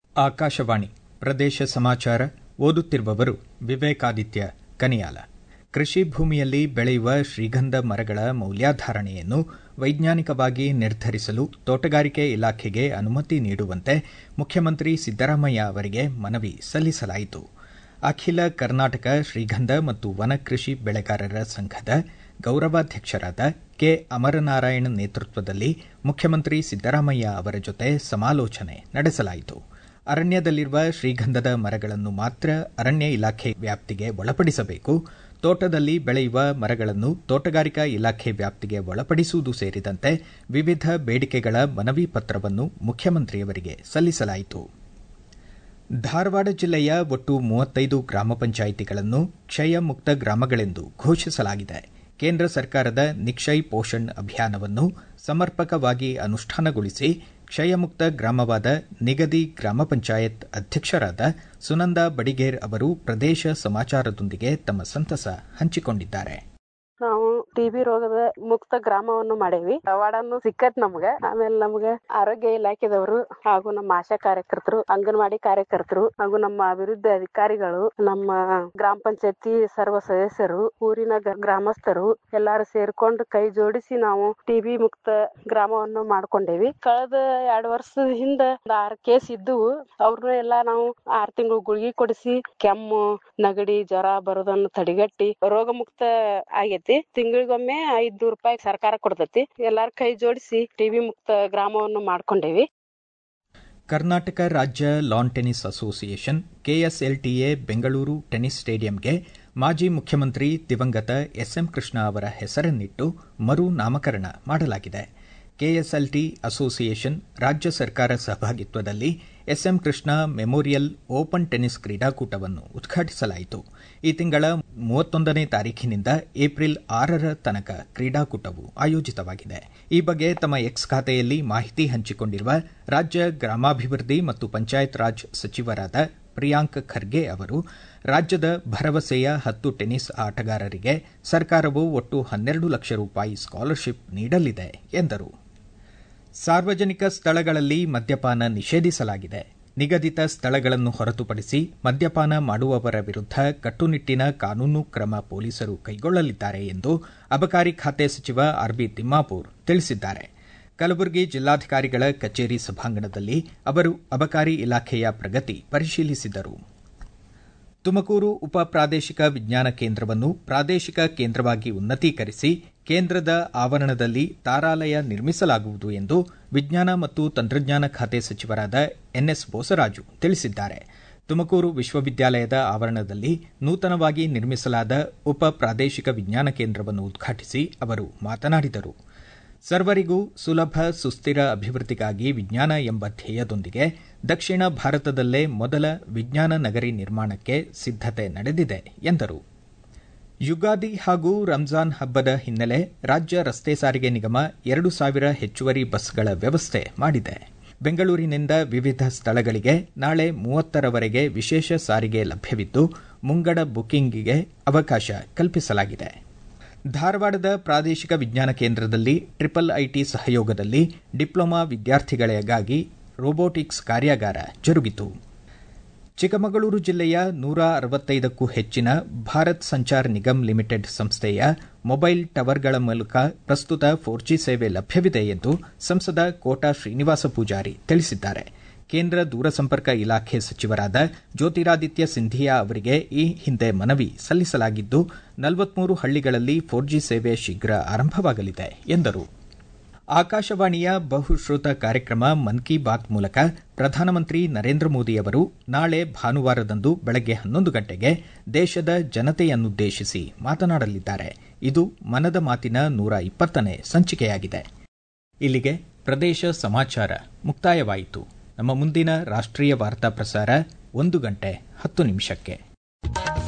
ಆಕಾಶವಾಣಿ ಪ್ರದೇಶ ಸಮಾಚಾರ ಓದುತ್ತಿರುವವರು ವಿವೇಕಾದಿತ್ಯ ಕನಿಯಾಲ ಕೃಷಿ ಭೂಮಿಯಲ್ಲಿ ಬೆಳೆಯುವ ಶ್ರೀಗಂಧ ಮರಗಳ ಮೌಲ್ಯಾಧಾರಣೆಯನ್ನು ವೈಜ್ಞಾನಿಕವಾಗಿ ನಿರ್ಧರಿಸಲು ತೋಟಗಾರಿಕೆ ಇಲಾಖೆಗೆ ಅನುಮತಿ ನೀಡುವಂತೆ ಮುಖ್ಯಮಂತ್ರಿ ಸಿದ್ದರಾಮಯ್ಯ ಅವರಿಗೆ ಮನವಿ ಸಲ್ಲಿಸಲಾಯಿತು ಅಖಿಲ ಕರ್ನಾಟಕ ಶ್ರೀಗಂಧ ಮತ್ತು ವನ ಕೃಷಿ ಬೆಳೆಗಾರರ ಸಂಘದ ಗೌರವಾಧ್ಯಕ್ಷರಾದ ಕೆ ಅಮರನಾರಾಯಣ್ ನೇತೃತ್ವದಲ್ಲಿ ಮುಖ್ಯಮಂತ್ರಿ ಸಿದ್ದರಾಮಯ್ಯ ಅವರ ಜೊತೆ ಸಮಾಲೋಚನೆ ನಡೆಸಲಾಯಿತು ಅರಣ್ಯದಲ್ಲಿರುವ ಶ್ರೀಗಂಧದ ಮರಗಳನ್ನು ಮಾತ್ರ ಅರಣ್ಯ ಇಲಾಖೆ ವ್ಯಾಪ್ತಿಗೆ ಒಳಪಡಿಸಬೇಕು ತೋಟದಲ್ಲಿ ಬೆಳೆಯುವ ಮರಗಳನ್ನು ತೋಟಗಾರಿಕಾ ಇಲಾಖೆ ವ್ಯಾಪ್ತಿಗೆ ಒಳಪಡಿಸುವುದು ಸೇರಿದಂತೆ ವಿವಿಧ ಬೇಡಿಕೆಗಳ ಮನವಿ ಪತ್ರವನ್ನು ಮುಖ್ಯಮಂತ್ರಿಯವರಿಗೆ ಸಲ್ಲಿಸಲಾಯಿತು ಧಾರವಾಡ ಜಿಲ್ಲೆಯ ಒಟ್ಟು ಮೂವತ್ತೈದು ಗ್ರಾಮ ಪಂಚಾಯಿತಿಗಳನ್ನು ಕ್ಷಯ ಮುಕ್ತ ಗ್ರಾಮಗಳೆಂದು ಘೋಷಿಸಲಾಗಿದೆ ಕೇಂದ್ರ ಸರ್ಕಾರದ ನಿಕ್ಷಯ್ ಪೋಷಣ್ ಅಭಿಯಾನವನ್ನು ಸಮರ್ಪಕವಾಗಿ ಅನುಷ್ಠಾನಗೊಳಿಸಿ ಕ್ಷಯಮುಕ್ತ ಗ್ರಾಮವಾದ ನಿಗದಿ ಗ್ರಾಮ ಪಂಚಾಯತ್ ಅಧ್ಯಕ್ಷರಾದ ಸುನಂದಾ ಬಡಿಗೇರ್ ಅವರು ಪ್ರದೇಶ ಸಮಾಚಾರದೊಂದಿಗೆ ತಮ್ಮ ಸಂತಸ ಹಂಚಿಕೊಂಡಿದ್ದಾರೆ ನಾವು ಟಿಬಿ ರೋಗದ ಮುಕ್ತ ಗ್ರಾಮವನ್ನು ಮಾಡೇವಿ ಅವಾರ್ಡನ್ನು ಸಿಕ್ಕತ್ ನಮ್ಗ ಆಮೇಲೆ ನಮ್ಗ ಆರೋಗ್ಯ ಇಲಾಖೆದವರು ಹಾಗೂ ನಮ್ಮ ಆಶಾ ಕಾರ್ಯಕರ್ತರು ಅಂಗನವಾಡಿ ಕಾರ್ಯಕರ್ತರು ಹಾಗೂ ನಮ್ಮ ಅಭಿವೃದ್ಧಿ ಅಧಿಕಾರಿಗಳು ನಮ್ಮ ಗ್ರಾಮ ಪಂಚಾಯತಿ ಸರ್ವ ಸದಸ್ಯರು ಊರಿನ ಗ್ರಾಮಸ್ಥರು ಎಲ್ಲಾರು ಸೇರ್ಕೊಂಡು ಕೈ ಜೋಡಿಸಿ ನಾವು ಟಿಬಿ ಮುಕ್ತ ಗ್ರಾಮವನ್ನು ಮಾಡ್ಕೊಂಡೇವಿ ಕಳೆದ ಎರಡು ವರ್ಷದ ಹಿಂದ ಒಂದ್ ಆರ್ ಕೇಸ್ ಇದ್ದವು ಅವ್ರನ್ನ ಎಲ್ಲಾ ನಾವು ಆರ್ ತಿಂಗಳು ಗುಳಿಗೆ ಕೊಡಿಸಿ ಕೆಮ್ಮು ನಗಡಿ ಜ್ವರ ಬರೋದನ್ನು ತಡೆಗಟ್ಟಿ ರೋಗ ಮುಕ್ತ ಆಗೈತಿ ತಿಂಗಳಿಗೊಮ್ಮೆ ಐದ್ನೂರು ರೂಪಾಯಿ ಸರ್ಕಾರ ಕೊಡ್ತೈತಿ ಎಲ್ಲಾರ ಕೈ ಜೋಡಿಸಿ ಟಿಬಿ ಮುಕ್ತ ಗ್ರಾಮವನ್ನು ಮಾಡ್ಕೊಂಡೇವಿ ಕರ್ನಾಟಕ ರಾಜ್ಯ lawn tennis association KSLTA Bengaluru tennis ಸ್ಟೇಡಿಯಂಗೆ ಮಾಜಿ ಮುಖ್ಯಮಂತ್ರಿ ದಿವಂಗತ ಎಸ್ಎಂ ಕೃಷ್ಣ ಅವರ ಹೆಸರನ್ನಿಟ್ಟು ಮರು ನಾಮಕರಣ ಮಾಡಲಾಗಿದೆ ಕೆಎಸ್ಎಲ್ಟಿ ಅಸೋಸಿಯೇಷನ್ ರಾಜ್ಯ ಸರ್ಕಾರ ಸಹಭಾಗಿತ್ವದಲ್ಲಿ SM Krishna memorial open tennis ಕ್ರೀಡಾಕೂಟವನ್ನು ಉದ್ಘಾಟಿಸಲಾಯಿತು ಈ ತಿಂಗಳ ಮೂವತ್ತೊಂದನೇ ತಾರೀಖಿನಿಂದ ಏಪ್ರಿಲ್ ಆರರ ತನಕ ಕ್ರೀಡಾಕೂಟವು ಆಯೋಜಿತವಾಗಿದೆ ಈ ಬಗ್ಗೆ ತಮ್ಮ ಎಕ್ಸ್ ಖಾತೆಯಲ್ಲಿ ಮಾಹಿತಿ ಹಂಚಿಕೊಂಡಿರುವ ರಾಜ್ಯ ಗ್ರಾಮಾಭಿವೃದ್ಧಿ ಮತ್ತು ಪಂಚಾಯತ್ ರಾಜ್ ಸಚಿವರಾದ ಪ್ರಿಯಾಂಕ್ ಖರ್ಗೆ ಅವರು ರಾಜ್ಯದ ಭರವಸೆಯ ಹತ್ತು ಟೆನಿಸ್ ಆಟಗಾರರಿಗೆ ಸರ್ಕಾರವು ಒಟ್ಟು ಹನ್ನೆರಡು ಲಕ್ಷ ರೂಪಾಯಿ ಸ್ಕಾಲರ್ಶಿಪ್ ನೀಡಲಿದೆ ಎಂದರು ಸಾರ್ವಜನಿಕ ಸ್ಥಳಗಳಲ್ಲಿ ಮದ್ಯಪಾನ ನಿಷೇಧಿಸಲಾಗಿದೆ ನಿಗದಿತ ಸ್ಥಳಗಳನ್ನು ಹೊರತುಪಡಿಸಿ ಮದ್ಯಪಾನ ಮಾಡುವವರ ವಿರುದ್ಧ ಕಟ್ಟುನಿಟ್ಟಿನ ಕಾನೂನು ಕ್ರಮ ಪೊಲೀಸರು ಕೈಗೊಳ್ಳಲಿದ್ದಾರೆ ಎಂದು ಅಬಕಾರಿ ಖಾತೆ ಸಚಿವ ಆರ್ಬಿ ತಿಮ್ಮಾಪೂರ್ ತಿಳಿಸಿದ್ದಾರೆ ಕಲಬುರಗಿ ಜಿಲ್ಲಾಧಿಕಾರಿಗಳ ಕಚೇರಿ ಸಭಾಂಗಣದಲ್ಲಿ ಅವರು ಅಬಕಾರಿ ಇಲಾಖೆಯ ಪ್ರಗತಿ ಪರಿಶೀಲಿಸಿದರು ತುಮಕೂರು ಉಪ ಪ್ರಾದೇಶಿಕ ವಿಜ್ಞಾನ ಕೇಂದ್ರವನ್ನು ಪ್ರಾದೇಶಿಕ ಕೇಂದ್ರವಾಗಿ ಉನ್ನತೀಕರಿಸಿ ಕೇಂದ್ರದ ಆವರಣದಲ್ಲಿ ತಾರಾಲಯ ನಿರ್ಮಿಸಲಾಗುವುದು ಎಂದು ವಿಜ್ಞಾನ ಮತ್ತು ತಂತ್ರಜ್ಞಾನ ಖಾತೆ ಸಚಿವರಾದ ಎನ್ಎಸ್ ಬೋಸರಾಜು ತಿಳಿಸಿದ್ದಾರೆ ತುಮಕೂರು ವಿಶ್ವವಿದ್ಯಾಲಯದ ಆವರಣದಲ್ಲಿ ನೂತನವಾಗಿ ನಿರ್ಮಿಸಲಾದ ಉಪ ಪ್ರಾದೇಶಿಕ ವಿಜ್ಞಾನ ಕೇಂದ್ರವನ್ನು ಉದ್ಘಾಟಿಸಿ ಅವರು ಮಾತನಾಡಿದರು ಸರ್ವರಿಗೂ ಸುಲಭ ಸುಸ್ಥಿರ ಅಭಿವೃದ್ಧಿಗಾಗಿ ವಿಜ್ಞಾನ ಎಂಬ ಧ್ಯೇಯದೊಂದಿಗೆ ದಕ್ಷಿಣ ಭಾರತದಲ್ಲೇ ಮೊದಲ ವಿಜ್ಞಾನ ನಗರಿ ನಿರ್ಮಾಣಕ್ಕೆ ಸಿದ್ದತೆ ನಡೆದಿದೆ ಎಂದರು ಯುಗಾದಿ ಹಾಗೂ ರಂಜಾನ್ ಹಬ್ಬದ ಹಿನ್ನೆಲೆ ರಾಜ್ಯ ರಸ್ತೆ ಸಾರಿಗೆ ನಿಗಮ ಎರಡು ಸಾವಿರ ಹೆಚ್ಚುವರಿ ಬಸ್ಗಳ ವ್ಯವಸ್ಥೆ ಮಾಡಿದೆ ಬೆಂಗಳೂರಿನಿಂದ ವಿವಿಧ ಸ್ಥಳಗಳಿಗೆ ನಾಳೆ ಮೂವತ್ತರವರೆಗೆ ವಿಶೇಷ ಸಾರಿಗೆ ಲಭ್ಯವಿದ್ದು ಮುಂಗಡ ಬುಕಿಂಗ್ಗೆ ಅವಕಾಶ ಕಲ್ಪಿಸಲಾಗಿದೆ ಧಾರವಾಡದ ಪ್ರಾದೇಶಿಕ ವಿಜ್ಞಾನ ಕೇಂದ್ರದಲ್ಲಿ ಟ್ರಿಪಲ್ ಐಟಿ ಸಹಯೋಗದಲ್ಲಿ ಡಿಪ್ಲೊಮಾ ವಿದ್ಯಾರ್ಥಿಗಳಿಗಾಗಿ ರೋಬೋಟಿಕ್ಸ್ ಕಾರ್ಯಾಗಾರ ಜರುಗಿತು ಚಿಕ್ಕಮಗಳೂರು ಜಿಲ್ಲೆಯ ನೂರ ಅರವತ್ತೈದಕ್ಕೂ ಹೆಚ್ಚಿನ ಭಾರತ್ ಸಂಚಾರ್ ನಿಗಮ್ ಲಿಮಿಟೆಡ್ ಸಂಸ್ಥೆಯ ಮೊಬೈಲ್ ಟವರ್ಗಳ ಮೂಲಕ ಪ್ರಸ್ತುತ ಫೋರ್ ಜಿ ಸೇವೆ ಲಭ್ಯವಿದೆ ಎಂದು ಸಂಸದ ಕೋಟಾ ಶ್ರೀನಿವಾಸ ಪೂಜಾರಿ ತಿಳಿಸಿದ್ದಾರೆ ಕೇಂದ್ರ ದೂರಸಂಪರ್ಕ ಇಲಾಖೆ ಸಚಿವರಾದ ಜ್ಯೋತಿರಾದಿತ್ಯ ಸಿಂಧಿಯಾ ಅವರಿಗೆ ಈ ಹಿಂದೆ ಮನವಿ ಸಲ್ಲಿಸಲಾಗಿದ್ದು ನಲವತ್ಮೂರು ಹಳ್ಳಿಗಳಲ್ಲಿ ಫೋರ್ ಜಿ ಸೇವೆ ಶೀಘ್ರ ಆರಂಭವಾಗಲಿದೆ ಎಂದರು ಆಕಾಶವಾಣಿಯ ಬಹುಶ್ರುತ ಕಾರ್ಯಕ್ರಮ ಮನ್ ಕಿ ಬಾತ್ ಮೂಲಕ ಪ್ರಧಾನಮಂತ್ರಿ ನರೇಂದ್ರ ಮೋದಿ ಅವರು ನಾಳೆ ಭಾನುವಾರದಂದು ಬೆಳಗ್ಗೆ ಹನ್ನೊಂದು ಗಂಟೆಗೆ ದೇಶದ ಜನತೆಯನ್ನುದ್ದೇಶಿಸಿ ಮಾತನಾಡಲಿದ್ದಾರೆ ಇದು ಮನದ ಮಾತಿನ ನೂರ ಇಪ್ಪತ್ತನೇ ಸಂಚಿಕೆಯಾಗಿದೆ ಇಲ್ಲಿಗೆ ಪ್ರದೇಶ ಸಮಾಚಾರ ಮುಕ್ತಾಯವಾಯಿತು ನಮ್ಮ ಮುಂದಿನ ರಾಷ್ಟ್ರೀಯ ವಾರ್ತಾ ಪ್ರಸಾರ ಒಂದು ಗಂಟೆ ಹತ್ತು ನಿಮಿಷಕ್ಕೆ